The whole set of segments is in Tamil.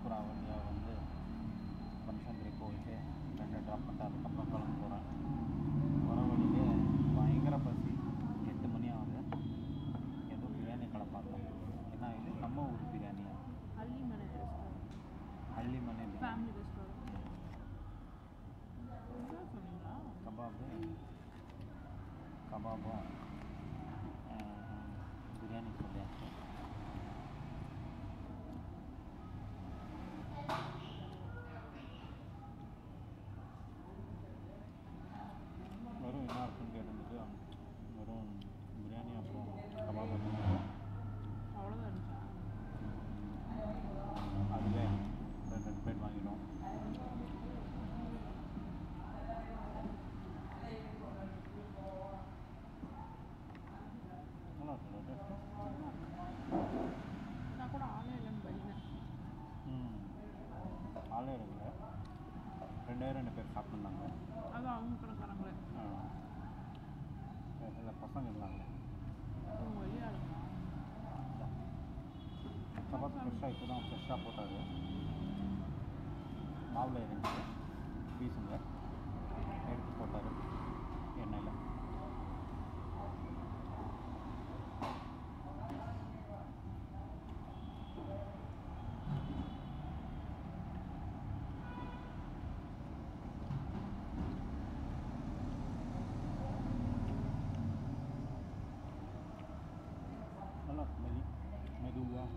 அப்புறம் வழியாக வந்து பனசங்கிரி போயிட்டு ரெண்டு ட்ராப் பண்ணிட்டு அதுக்கப்புறம் கிளம்ப போகிறேன் வர வழியிலே பயங்கர பசி எட்டு மணி ஆகுது ஏதோ பிரியாணி கடை பார்த்தோம் என்ன இது நம்ம ஊர் பிரியாணியா ஹள்ளி மனை ரெஸ்டாரண்ட் ஹள்ளி மனை பிரியாணி ஃபேமிலி ரெஸ்டாரண்ட் என்ன சொன்னீங்களா கபாபு கபாபும் அஹ், பிரியாணி சொல்லியாச்சு வெறும் என்ன இருக்குன்னு கேட்டுட்டு வெறும் பிரியாணி அப்புறம் கபாப் மட்டும் அவ்வளோதான் இருந்துச்சா அதுவே ரெண்டு ரெண்டு பிளேட் வாங்கிட்டோம் நல்லா இருக்குல்ல டேஸ்ட்டு நான் கூட ஆளே இல்லைன்னு பயந்தேன் ம் ஆளே இருக்குல்ல ரெண்டே ரெண்டு பேர் சாப்பிட்ருந்தாங்க அது அவங்க கடைக்காரங்களே இல்லை பசங்க இருந்தாங்க அவங்க வெளியாளுங்க கபாப் ஃப்ரெஷ்ஷாக இப்போ தான் ஃப்ரெஷ்ஷாக போட்டாரு மாவில் இருந்துச்சு பீஸுங்க எடுத்து போட்டார் எண்ணெயில் நல்லா மெதி மெதுவாக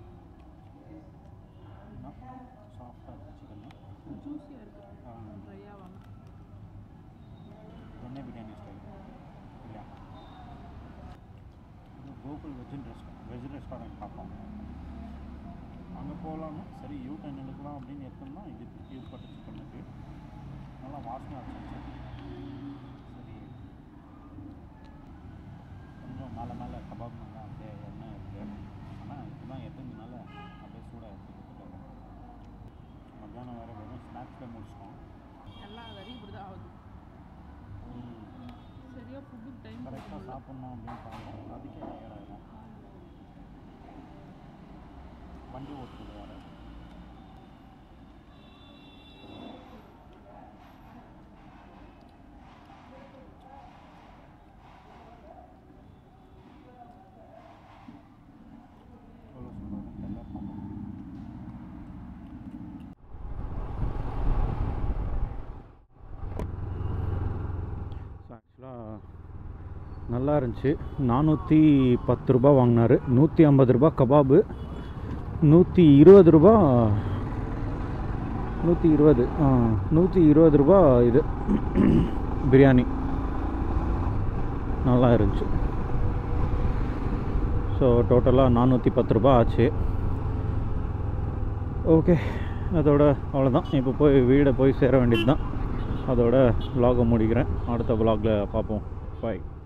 சாஃப்டாக இருக்கு சிக்கன் ஜூஸியாக இருக்குது ட்ரையாக வாங்க எண்ணெய் பிரியாணி ஸ்டைல் இல்லையா இது Gokul veg rest veg restaurant பார்ப்போம் அங்கே போகலான்னு சரி யூ டென் எடுக்கலாம் அப்படின்னு எடுத்தோம்னா இது இது பட்டு சிக்கன் இருக்கு நல்லா வாசனையாக இருந்துச்சு சரி கொஞ்சம் மேலே மேலே கபாப் நல்லா அப்படியே எண்ணெய் இருக்குது ஆனால் இதுதான் எத்தனைனால அப்படியே சூடாக எடுத்து கொடுத்துட்டாங்க மத்தியானம் வேறு வெறும் ஸ்நாக்ஸில் முடிச்சிட்டோம் எல்லா வேலையும் இப்படி தான் ஆகுது சரியாக ஃபுட்டுக்கு டைம் கரெக்டாக சாப்பிட்ணும் அப்படின்னு பார்த்தோம் அதுக்கே டயர்டாயிடும் வண்டி ஓட்டுறது வேறு எவ்வளோ சொல்கிறாங்க தெரியல பார்ப்போம் ஸோ ஆக்சுவலாக நல்லா இருந்துச்சு நானூற்றி பத்து ரூபா வாங்கினாரு நூற்றி ஐம்பது ரூபா கபாபு நூற்றி இருபது ரூபா நூற்றி இருபது ஆ நூற்றி இருபது ரூபா இது பிரியாணி நல்லா இருந்துச்சு ஸோ டோட்டலாக நானூற்றி பத்து ரூபா ஆச்சு ஓகே அதோட அவ்வளோதான் இப்போ போய் வீடை போய் சேர வேண்டியது தான் அதோட vlog-அ முடிக்கிறேன் அடுத்த vlog-ல பார்ப்போம் பாய்